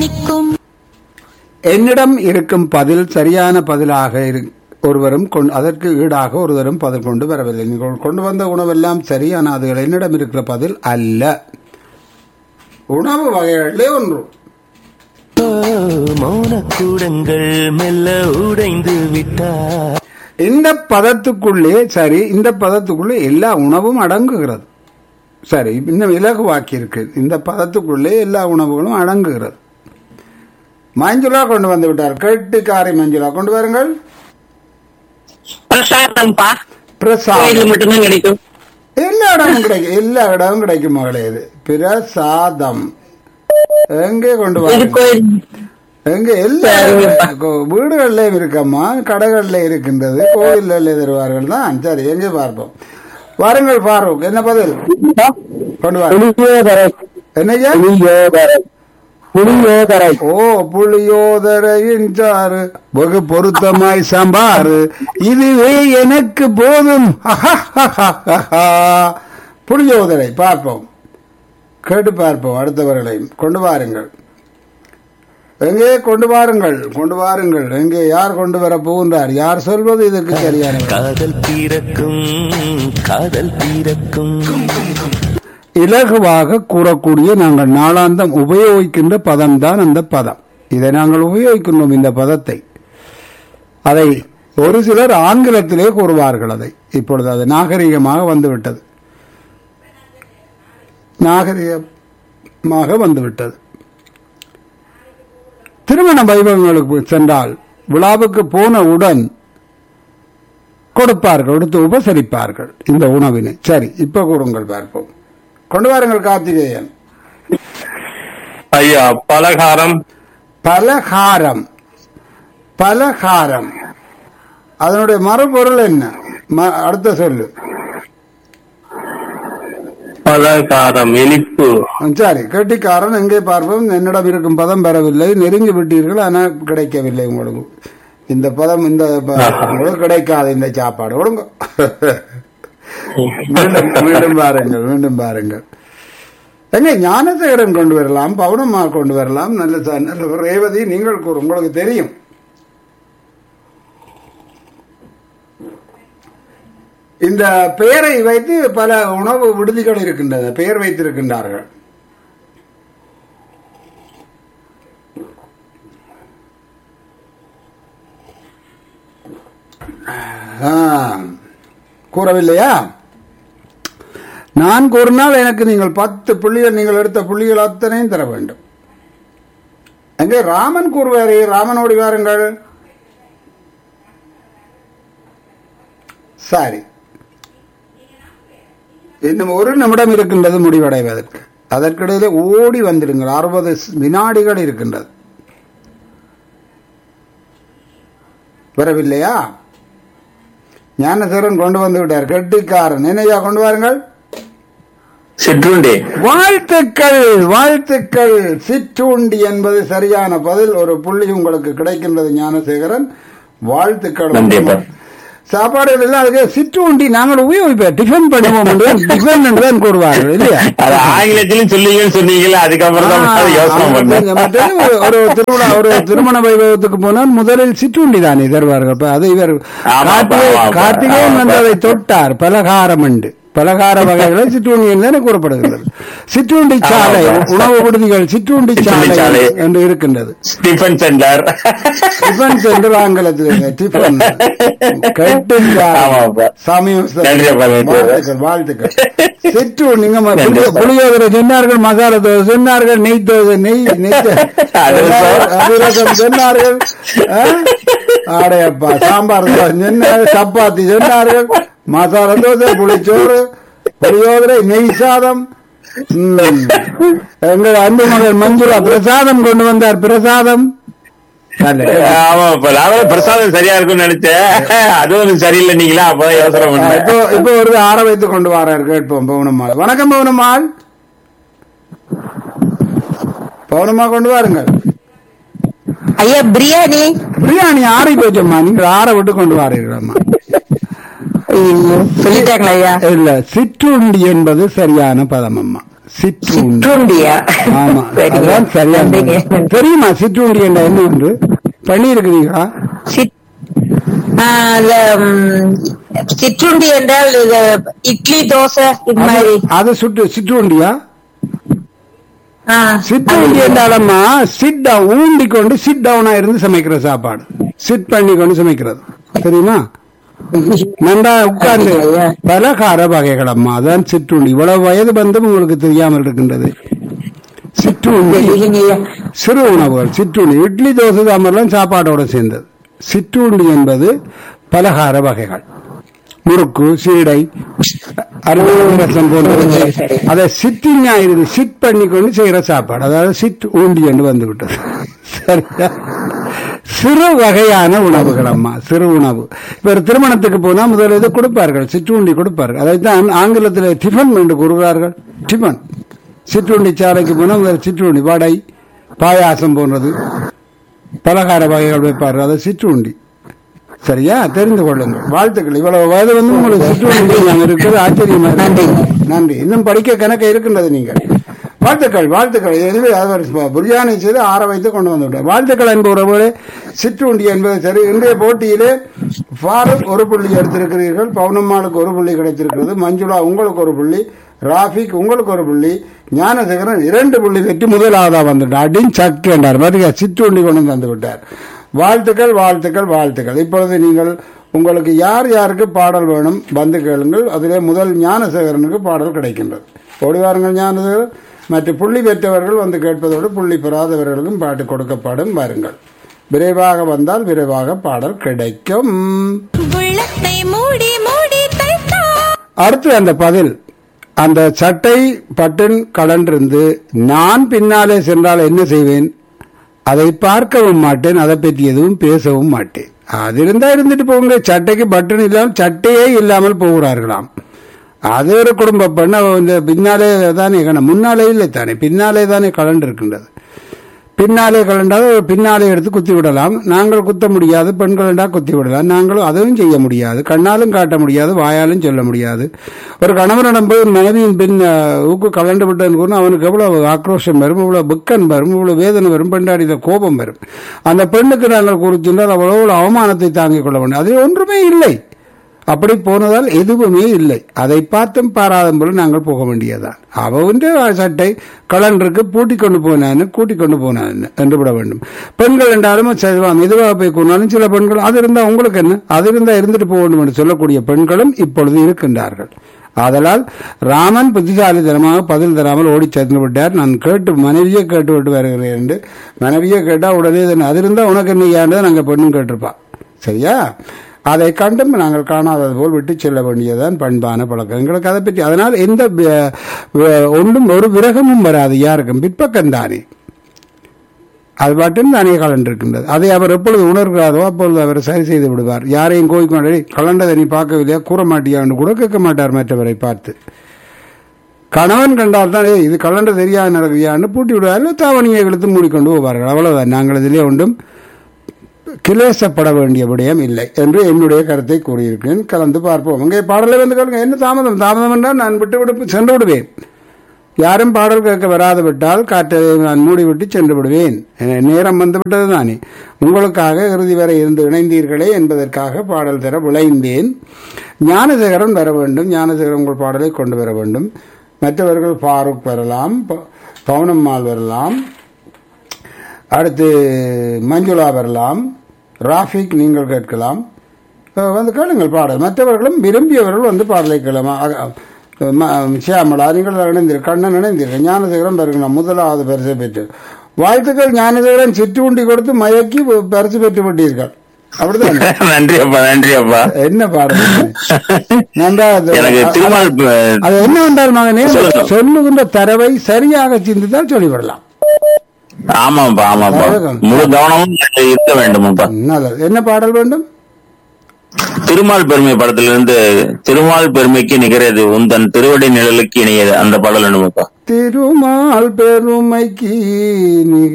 என்னிடம் இருக்கும் பதில் சரியான பதிலாக இரு- ஒருவரும் கொண்டு- அதற்கு ஈடாக ஒருவரும் பதில் கொண்டு வரவில்லை நீங்கள் கொண்டு வந்த உணவெல்லாம் சரி ஆனால் அதுகள் என்னிடம் இருக்கிற பதில் அல்ல உணவு வகைகளிலே ஒன்று மௌனக்கூடங்கள் மெல்ல உடைந்து விட்டார் இந்த பதத்துக்குள்ளே சரி இந்த பதத்துக்குள்ளே எல்லா உணவும் அடங்குகிறது சரி இன்னும் இலகுவாக்கி இருக்கு இந்த பதத்துக்குள்ளே எல்லா உணவுகளும் அடங்குகிறது மஞ்சுளா கொண்டு வந்து விட்டார் கெட்டிக்காரி மஞ்சுளா கொண்டு வாருங்கள் பிரசாதம்ப்பா பிரசாதம் கோயில்ல மட்டும்தான் கிடைக்கும் எல்லா இடமும் கிடைக்கும் எல்லா இடமும் கிடைக்கும் மகளே இது பிரசாதம் எங்கே கொண்டு இது வாருங்கள் கோயில் எங்க எல்லா கோ- வீடுகள்லயும் இருக்கம்மா கடைகள்ல இருக்கின்றது கோவில்ல தருவார்கள் தான் சரி எங்கே பார்ப்போம் வாருங்கள் பாருக் என்ன பதில் கொண்டு வாருங்கள் என்னய்யா ஓ புளியோதரையின் சாறு வெகு பொருத்தமாய் சாம்பாரு இதுவே எனக்கு போதும் புளியோதரை பார்ப்போம் கேட்டு பார்ப்போம் அடுத்தவர்களையும் கொண்டு வாருங்கள் எங்கே கொண்டு வாருங்கள் கொண்டு வாருங்கள் எங்கே யார் கொண்டு வர போகின்றார் யார் சொல்வது இதற்கு சரியான பதில்? காதல் பிறக்கும் காதல் பிறக்கும் இலகுவாக கூறக்கூடிய நாங்கள் நாளாந்தம் உபயோகிக்கின்ற பதம் தான் அந்த பதம் இதை நாங்கள் உபயோகிக்கின்றோம் இந்த பதத்தை அதை ஒரு சிலர் ஆங்கிலத்திலே கூறுவார்கள் அதை இப்பொழுது அது நாகரிகமாக வந்துவிட்டது நாகரிகமாக வந்துவிட்டது திருமண வைபவங்களுக்கு சென்றால் விழாவுக்கு போனவுடன் கொடுப்பார்கள் கொடுத்து உபசரிப்பார்கள் இந்த உணவினை சரி இப்ப கூறுங்கள் பார்ப்போம் கொண்டு வாருங்கள் கார்த்திகேயன் ஐயா பலகாரம் பலகாரம் பலகாரம் அதனுடைய மறுபொருள் என்ன ம- அடுத்த சொல்லு பலகாரம் இனிப்பு சரி கெட்டிக்காரன் எங்கே பார்ப்போம் என்னிடம் இருக்கும் பதம் பெறவில்லை நெருங்கி விட்டீர்கள் ஆனால் கிடைக்கவில்லை உங்களுக்கு இந்த பதம் இந்த ப- உங்களுக்கு கிடைக்காது இந்த சாப்பாடு கொடுங்க மீண்டும் மீண்டும் பாருங்கள் மீண்டும் பாருங்கள் எங்க ஞானசேகரன் கொண்டு வரலாம் பவுனம்மா கொண்டு வரலாம் நல்ல ச- நல்ல ரேவதி நீங்கள் கூறு உங்களுக்கு தெரியும் இந்த பெயரை வைத்து பல உணவு விடுதிகள் இருக்கின்றன பெயர் வைத்திருக்கின்றார்கள் ஆ, கூறவில்லையா நான் கூறினால் எனக்கு நீங்கள் பத்து புள்ளிகள் நீங்கள் எடுத்த புள்ளிகள் அத்தனையும் தர வேண்டும் அங்கே ராமன் கூறுவாரே ராமனோடி வாருங்கள் சரி இன்னும் ஒரு நிமிடம் இருக்கின்றது முடிவடைவதற்கு அதற்கிடையிலே ஓடி வந்துடுங்கள் அறுபது வினாடிகள் இருக்கின்றது வரவில்லையா ஞானசேரன் கொண்டு வந்து விட்டார் கெட்டிக்காரன் என்னையா கொண்டு வாருங்கள் சிற்றுண்டி வாழ்த்துக்கள் வாழ்த்துக்கள் சிற்றுண்டி என்பது சரியான பதில் ஒரு புள்ளி உங்களுக்கு கிடைக்கின்றது ஞானசேகரன் வாழ்த்துக்கள் நன்றிப்பா. சாப்பாடுகள் எல்லாம் அதுக்கு சிற்றுண்டி நாங்கள் உபயோகிப்போம் டிஃபன் பண்ணுவோம் என்று டிஃபன் என்று தான் கூறுவார்கள் இல்லையா அது ஆங்கிலத்திலும் சொன்னீங்கன்னு சொன்னீங்கல்ல அதுக்கப்புறம் தான் நான் யோசனை ஆ, பண்ணேன் ஆ, மற்றது ஒரு ஒரு திருவிழா ஒரு திருமண வைபவத்துக்கு போனால் முதலில் சிற்றுண்டி தானே தருவார்கள் அப்ப அது இவர் ஆமாப்பா, கார்த்திகே- ஆமாப்பா, கார்த்திகேயன் வந்து ஆமாப்பா. அதை தொட்டார் பலகாரம் உண்டு பலகார வகைகளை சிற்றுண்டி என்று கூறப்படுகிறது சிற்றுண்டி சாலை ஆமாப்பா. உணவு விடுதிகள் சிற்றுண்டி சிற்றுண்டி சாலை சாலை. என்று இருக்கின்றது ஸ்டீஃபன் சென்டர் டிஃபன் சென்று ஆங்கிலத்தில் டிஃபன் கட்டுக்காரன் ஆமாப்பா. சமயம் நன்றிப்பா, நன்றி. வாழ்த்துக்கள் வாழ்த்துக்கள் சிற்று நீங்க ம- நன்றி, புளிய- சார். புளியோதரை சொன்னார்கள் மசாலா தோசை சொன்னார்கள் நெய் தோசை நெய் நெய் தோ- அது சார். அதிரசம் சொன்னார்கள் ஆ? ஆடையப்பா சாம்பார் தோசை சொன்னார்கள் சப்பாத்தி சொன்னார்கள் மசாலா தோசை புளிச்சோறு புளியோதரை நெய் சாதம் ம். எங்கள் அன்பு மகள் மஞ்சுளா பிரசாதம் கொண்டு வந்தார் பிரசாதம் நல்ல. ஆமா இப்ப நான் பிரசாதம் சரியா இருக்கும்னு நினைச்சேன் அதுவும் சரியில்லை நீங்களா அப்பதான் யோசனை ஆ, பண்ணேன் இப்போ இப்போ ஒரு ஆற வைத்து கொண்டு வரார் கேட்போம் பவுனம்மாள் வணக்கம் பவுனம்மாள் பவுனம்மா கொண்டு வாருங்கள் ஐயா பிரியாணி பிரியாணி ஆறி போச்சம்மா நீங்கள் ஆற விட்டு கொண்டு வாரீர்களம்மா ஐயோ, சொல்லிட்டாங்களா ஐயா இல்ல சிற்றுண்டி என்பது சரியான பதம் அம்மா சிற்றுண்டி சிற்றுண்டியா ஆமா சரிங்க. அதான் சரியா நன்றிங்க. தெரியுமா சிற்றுண்டி என்ற என்ன ஒன்று பண்ணி இருக்கிறீங்களா சிட்- ஆ, அந்த, ம், சிற்றுண்டி என்றால் இது இட்லி தோசை இது மாதிரி அது சுட்டு சிற்றுண்டியா ஆ, சிற்றுண்டி என்றாலம்மா சிட் டவுன் ஊண்டி கொண்டு சிட் டவுனா இருந்து சமைக்கிற சாப்பாடு சிட் பண்ணி கொண்டு சமைக்கிறது தெரியுமா நன்றா உட்கார்ந்து பலகார வகைகள் அம்மா அதான் சிற்றுண்டி இவ்வளவு வயது பந்தும் உங்களுக்கு தெரியாமல் இருக்கின்றது சிற்றுண்டி சரிங்கய்யா. சிறு உணவுகள் சிற்றுண்டி இட்லி தோசை சாம்பார்லாம் சாப்பாடோட சேர்ந்தது சிற்றுண்டி என்பது பலகார வகைகள் முறுக்கு சீடை அருமையான ரசம் போன்ற அதை சிட்டிங்கா இருந்து சிட் பண்ணி கொண்டு செய்யற சாப்பாடு அதாவது சிட் ஊண்டி என்று வந்து விட்டது சரியா சிறு வகையான உணவுகள் அம்மா சிறு உணவு இப்ப ஒரு திருமணத்துக்கு போனா முதல்ல இது கொடுப்பார்கள் சிற்றுண்டி கொடுப்பார்கள் அதைத்தான் ஆங்கிலத்தில் டிஃபன் என்று கூறுகிறார்கள் டிஃபன் சிற்றுண்டி சாலைக்கு போனா முதல்ல சிற்றுண்டி வடை பாயாசம் போன்றது பலகார வகைகள் வைப்பார்கள் அதை சிற்றுண்டி சரியா தெரிந்து கொள்ளுங்கள் வாழ்த்துக்கள் இவ்வளவு வயது வந்து உங்களுக்கு சிற்றுண்டி நாங்கள் இருக்கிறது ஆச்சரியமா இருக்கு. நன்றி இன்னும் படிக்க கணக்கு இருக்கின்றது நீங்கள் வாழ்த்துக்கள் வாழ்த்துக்கள் எனவே அவர் பிரியாணி செய்து ஆற வைத்து கொண்டு வந்து விட்டார் வாழ்த்துக்கள் என்ப உறவுகளே சிற்றுண்டி என்பது சரி இன்றைய போட்டியிலே ஃபாரூக் ஒரு புள்ளி எடுத்திருக்கிறீர்கள் பவுனம்மாளுக்கு ஒரு புள்ளி கிடைத்திருக்கிறது மஞ்சுளா உங்களுக்கு ஒரு புள்ளி ராஃபிக் உங்களுக்கு ஒரு புள்ளி ஞானசேகரன் இரண்டு புள்ளி பெற்று முதலாவதா வந்துட்டார் அடின் சக்கு என்றார் பாத்தீங்க சிற்றுண்டி கொண்டு வந்து தந்து விட்டார் வாழ்த்துக்கள் வாழ்த்துக்கள் வாழ்த்துக்கள் இப்பொழுது நீங்கள் உங்களுக்கு யார் யாருக்கு பாடல் வேணும் வந்து கேளுங்கள் அதிலே முதல் ஞானசேகரனுக்கு பாடல் கிடைக்கின்றது ஓடிவாருங்கள் ஞானசேகரன் மற்ற புள்ளி பெற்றவர்கள் வந்து கேட்பதோடு புள்ளி பெறாதவர்களுக்கும் பாட்டு கொடுக்கப்படும் வாருங்கள் விரைவாக வந்தால் விரைவாக பாடல் கிடைக்கும் உள்ளத்தை மூடி மூடி தைத்தா அடுத்து அந்த பதில் அந்த சட்டை பட்டன் கலண்டிருந்து நான் பின்னாலே சென்றால் என்ன செய்வேன் அதை பார்க்கவும் மாட்டேன் அதை பற்றி எதுவும் பேசவும் மாட்டேன் அது இருந்தா இருந்துட்டு போங்க சட்டைக்கு பட்டன் இல்லாமல் சட்டையே இல்லாமல் போகிறார்களாம் அது ஒரு குடும்ப பெண் அவ இந்த பின்னாலே தானே கண முன்னாலே இல்லை தானே பின்னாலே தானே கலண்டு இருக்கின்றது பின்னாலே கலண்டால் பின்னாலே எடுத்து குத்தி விடலாம் நாங்கள் குத்த முடியாது பெண்களண்டா குத்தி விடலாம் நாங்களும் அதுவும் செய்ய முடியாது கண்ணாலும் காட்ட முடியாது வாயாலும் சொல்ல முடியாது ஒரு கணவனிடம் போய் மனைவியின் பின் அஹ், ஊக்கு கலண்டு விட்டேன்னு கூட அவனுக்கு எவ்வளவு ஆக்ரோஷம் வரும் இவ்வளவு புக்கன் வரும் இவ்வளவு வேதனை வரும் பெண்டாடித கோபம் வரும் அந்த பெண்ணுக்கு நாங்கள் குறிச்சிருந்தால் அவ்வளவு அவமானத்தை தாங்கிக் கொள்ள வேண்டும் அது ஒன்றுமே இல்லை அப்படி போனதால் எதுவுமே இல்லை அதை பார்த்தும் பாராதும் போல நாங்கள் போக வேண்டியதான் அவன் சட்டை கலண்டருக்கு பூட்டி கொண்டு போனான்னு கூட்டி கொண்டு போனான்னு என்று விட வேண்டும் பெண்கள் என்றாலும் சரிவா மெதுவாக போய் கொண்டாலும் சில பெண்கள் அது இருந்தா உங்களுக்கு என்ன அது இருந்தா இருந்துட்டு போக வேண்டும் என்று சொல்லக்கூடிய பெண்களும் இப்பொழுது இருக்கின்றார்கள் ஆதலால் ராமன் புத்திசாலித்தனமாக பதில் தராமல் ஓடி சென்று விட்டார் நான் கேட்டு மனைவியே கேட்டு விட்டு வருகிறேன் என்று மனைவியே கேட்டா உடனே இதன் அது இருந்தா உனக்கு என்ன ஏன்டா நாங்க பெண்ணும் கேட்டிருப்பா சரியா அதை கண்டும் நாங்கள் காணாதது போல் விட்டு செல்ல வேண்டியதுதான் பண்பான பழக்கம் எங்களுக்கு அதை பற்றி அதனால் எந்த வி- வி- ஒன்றும் ஒரு விரகமும் வராது யாருக்கும் பிற்பக்கம் தானே அது பாட்டும் தானே கலண்டிருக்கின்றது அதை அவர் எப்பொழுது உணர்கிறாரோ அப்பொழுது அவர் சரி செய்து விடுவார் யாரையும் கோய்க்கு கலண்டதை நீ பார்க்கவில்லையா கூற மாட்டியான்னு கூட கேட்க மாட்டார் மற்றவரை பார்த்து கணவன் கண்டால் தான் "ஏய், இது கலண்ட தெரியாது நடக்கியான்னு பூட்டி விடுவார் இல்லை தாவணியை இழுத்து மூடிக்கொண்டு போவார்கள் அவ்வளவுதான் நாங்கள் இதிலே ஒன்றும் கிளேசப்பட வேண்டிய விடயம் இல்லை என்று என்னுடைய கருத்தை கூறியிருக்கிறேன் கலந்து பார்ப்போம் அங்கே பாடலை வந்து கேளுங்க என்ன தாமதம் தாமதம் என்றால் நான் விட்டு விட்டு சென்று விடுவேன் யாரும் பாடல் கேட்க வராது விட்டால் காற்றை நான் மூடிவிட்டு சென்று விடுவேன் எ- நேரம் வந்து விட்டது தானே உங்களுக்காக இறுதி வரை இருந்து இணைந்தீர்களே என்பதற்காக பாடல் தர விளைந்தேன் ஞானசேகரன் வர வேண்டும் ஞானசேகரன் உங்கள் பாடலை கொண்டு வர வேண்டும் மற்றவர்கள் ஃபாரூக் வரலாம் ப- பவுனம்மாள் வரலாம் அடுத்து மஞ்சுளா வரலாம் ராஃபிக் நீங்கள் கேட்கலாம் அஹ் வந்து கேளுங்கள் பாடல் மற்றவர்களும் விரும்பியவர்கள் வந்து பாடலை கேளலாம் அக- ம- சியாமளா நீங்கள் இணைந்தீர்கள் கண்ணன் இணைந்தீர்கள் ஞானசேகரம் பெறுகிறோம் முதலாவது பரிசு பெற்று வாழ்த்துக்கள் ஞானசேகரன் சிற்றுண்டி கொடுத்து மயக்கி பரிசு பெற்று விட்டீர்கள் அப்படிதான் நன்றி அப்பா நன்றி அப்பா என்ன பாடல் நன்றாக எனக்கு திருமால் ப- அது என்ன என்றால் மகனே சொல்லுங்க. சொல்லுகின்ற தரவை சரியாக சிந்தித்தால் சொல்லிவிடலாம் ஆமாப்பா ஆமாப்பா அழகம். முழு கவனமும் எனக்கு இருக்க வேண்டுமப்பா நல்லது என்ன பாடல் வேண்டும் திருமால் பெருமை படத்திலிருந்து திருமால் பெருமைக்கு நிகரது உந்தன் திருவடி நிழலுக்கு இணையது அந்த பாடல் வேண்டுமப்பா திருமால் பெருமைக்கு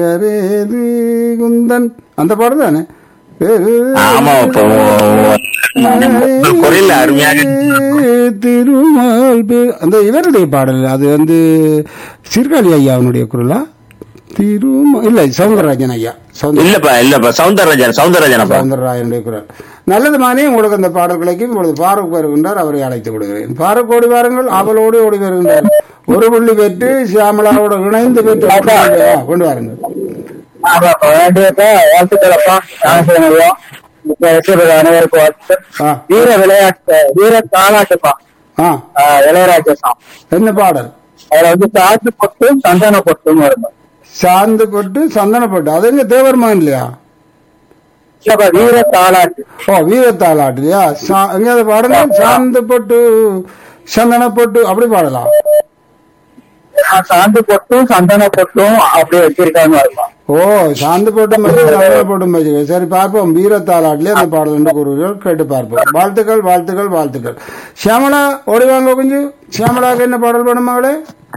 நிகரேது குந்தன் அந்த பாடல் தானே பெரு- ஆமா அப்பா குரல் அருமையாக திருமால் பே- அந்த இவருடைய பாடல் அது வந்து சீர்காழி ஐயா அவனுடைய குரலா திருமா இல்ல சவுந்தரராஜன் ஐயா சவுந்தர இல்லப்பா இல்லப்பா சவுந்தரராஜன் சவுந்தரராஜனப்பா சவுந்தரராஜனுடைய குரல் நல்லது மானே உங்களுக்கு அந்த பாடல் கிடைக்கும் இப்பொழுது பாரூக் வருகின்றார் அவரை அழைத்து விடுகிறேன் பாரூக் ஓடி வாருங்கள் அவளோடு ஓடி வருகின்றார் ஒரு புள்ளி பெற்று சியாமலாவோட இணைந்து பெற்று ஆ, கொண்டு வாருங்கள் ஆமாப்பா வேண்டியப்பா வாழ்த்துக்களப்பா ஞானசேனையும் இப்ப இருக்கிறது அனைவருக்கும் வாழ்த்துக்கள் ஆ. வீர விளையாட்டு வீர தாலாட்டுப்பா ஆ ஆ, இளையராஜா சாங் என்ன பாடல் அதுல வந்து சாத்து பொட்டும் சந்தன பொட்டும் வரும் சாந்து போட்டு சந்தன போட்டு அது எங்க தேவர்மான் இல்லையா இல்லப்பா வீர தாலாட்டு ஓ வீரத்தாளாட்டு இல்லையா சா- எங்கேயாவது பாடுங்க சாந்து போட்டு சந்தன போட்டு அப்படி பாடலாம் ஆ, சாந்து பொட்டும் சந்தன பொட்டும் அப்படியே வச்சிருக்காங்க வருமா ஓ சாந்து போட்டும் வச்சு சந்தன போட்டும் வச்சு சரி பார்ப்போம் வீரத்தாளாட்டிலே அந்த பாடல் என்று கூறுவீர்கள் கேட்டு பார்ப்போம் வாழ்த்துக்கள் வாழ்த்துக்கள் வாழ்த்துக்கள் சியாமலா ஓடி வாங்க கொஞ்சம் சியாமலாவுக்கு என்ன பாடல் வேணும் மகளே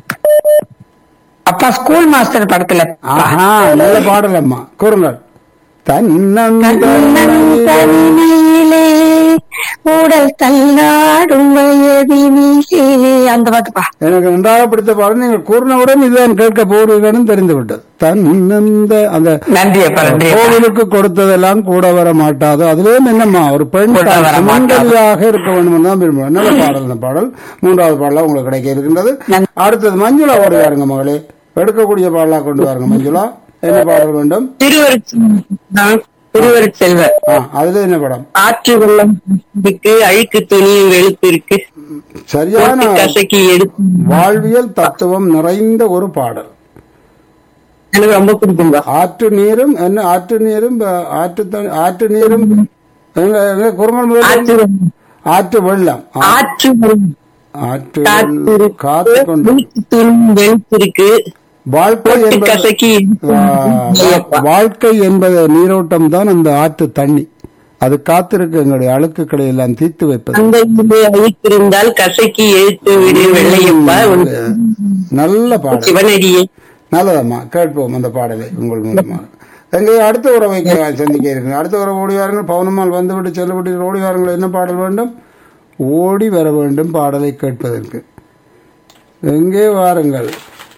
அப்பா ஸ்கூல் மாஸ்டர் படத்துல ஆஹா நல்ல பாடல் அம்மா கூறுங்கள் தன்னந்தனிலே தனிமையிலே உடல் தள்ளாடும் வயதினிலே அந்த பாட்டுப்பா எனக்கு நன்றாக பிடித்த பாடல் நீங்கள் கூறினவுடன் இதுதான் கேட்க போறீங்கன்னு தெரிந்து விட்டது தன்னந்த அந்த நன்றி அப்பா நன்றி அப்பா. கோவிலுக்கு கொடுத்ததெல்லாம் கூட வர மாட்டாது அதுலயும் என்னம்மா ஒரு பெண் கூட வர மாட்டாது. சுமங்கலியாக இருக்க வேண்டும் தான் விரும்புவேன் நல்ல பாடல் இந்த பாடல் மூன்றாவது பாடலா உங்களுக்கு கிடைக்க இருக்கின்றது நன்றி. அடுத்தது மஞ்சுளா ஓடி வாருங்க மகளே எடுக்கக்கூடிய பாடலா கொண்டு வாருங்க மஞ்சுளா என்ன பாடல் வேண்டும் திருவருட் திருவருட்செல்வர் ஆ அதுல என்ன படம் ஆற்று வெள்ளம் இருக்கு அழுக்கு துணியும் வெளுப்பு இருக்கு சரியான கசக்கி எடுத்து வாழ்வியல் தத்துவம் நிறைந்த ஒரு பாடல் எனக்கு ரொம்ப பிடிக்கும்பா ஆற்று நீரும் என்ன ஆற்று நீரும் ப- ஆற்று த- ஆற்று நீரும் எங்க- எங்க குரங்கல் முதல் ஆற்று வெள்ளம். ஆற்று வெள்ளம் ஆ- ஆற்று வெள்ளம். ஆற்று காத்து வெள்ளம். இருக்கு. காத்து கொண்டு அழுக்கு துணியும் வெளுப்பு இருக்கு வாழ்க்கை பொட்டு என்பது கசக்கி ஆ, ஐயப்பா. வாழ்க்கை என்பது நீரோட்டம் தான் அந்த ஆற்று தண்ணி அது காத்திருக்கு எங்களுடைய அழுக்குகளை எல்லாம் தீர்த்து வைப்பது அந்த இது அழுக்கிருந்தால் கசக்கி எழுத்து விடு வெள்ளையப்பா உன் நல்ல பாடல் சிவனடியே நல்லதம்மா கேட்போம் அந்த பாடலை உங்கள் மூலமாக எங்கே அடுத்த உறவை சந்திக்க இருக்கு அடுத்த உறவு ஓடி வாருங்கள் பவுனம்மாள் வந்துவிட்டு செல்லப்பட்டு ஓடி வாருங்கள் என்ன பாடல் வேண்டும் ஓடி வர வேண்டும் பாடலை கேட்பதற்கு எங்கே வாருங்கள்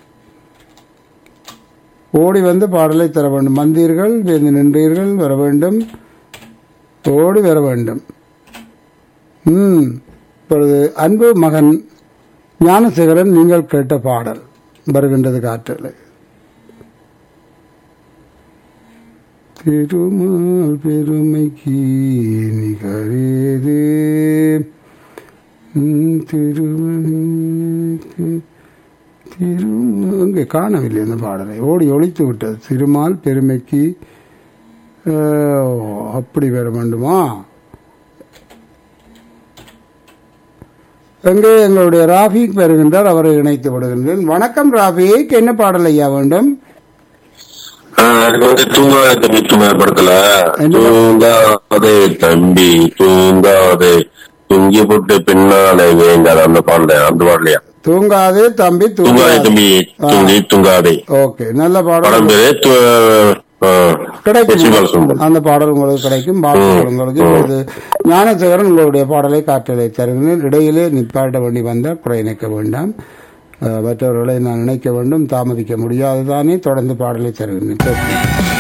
ஓடி வந்து பாடலை தர வேண்டும் வந்தீர்கள் வந்து நின்றீர்கள் வர வேண்டும் ஓடி வர வேண்டும் ம் இப்பொழுது அன்பு மகன் ஞானசேகரன் நீங்கள் கேட்ட பாடல் வருகின்றது காற்றலை திருமால் பெருமைக்கு நிகழேது ம், திருமணிக்கு திரு அங்கே காணவில்லை அந்த பாடலை ஓடி ஒழித்து விட்டது திருமால் பெருமைக்கு அஹ், ஓ, அப்படி வர வேண்டுமா எங்கே எங்களுடைய ராஃபிக் வருகின்றார் அவரை இணைத்து விடுகின்றேன் வணக்கம் ராஃபிக் என்ன பாடல் ஐயா வேண்டும் எனக்கு வந்து தூங்காத தம்பி தூங்காத படத்துல என்ன? தூங்காதே தம்பி தூங்காதே தூங்கி போட்டு பின்னாலே வேண்டாத அந்த பாடல அந்த பாடலையா தூங்காதே தம்பி தூங்காதே தூங்காதே தம்பி தூங்கி தூங்காதே ஓகே நல்ல படம் பாடல் பேரு து- ஆ, லட்சுமி கிடைக்கும் பாலசுந்தரம். அந்த பாடல் உங்களுக்கு கிடைக்கும் வாழ்த்துக்கள் உங்களுக்கு இப்பொழுது ஞானசேகரன் உங்களுடைய பாடலை காற்றலை தருகிறேன் இடையிலே நிப்பாட்ட வேண்டி வந்தால் குறை நிற்க வேண்டாம் அஹ், மற்றவர்களை நான் நினைக்க வேண்டும் தாமதிக்க முடியாதுதானே தொடர்ந்து பாடலை தருகிறேன் கேட்போம்.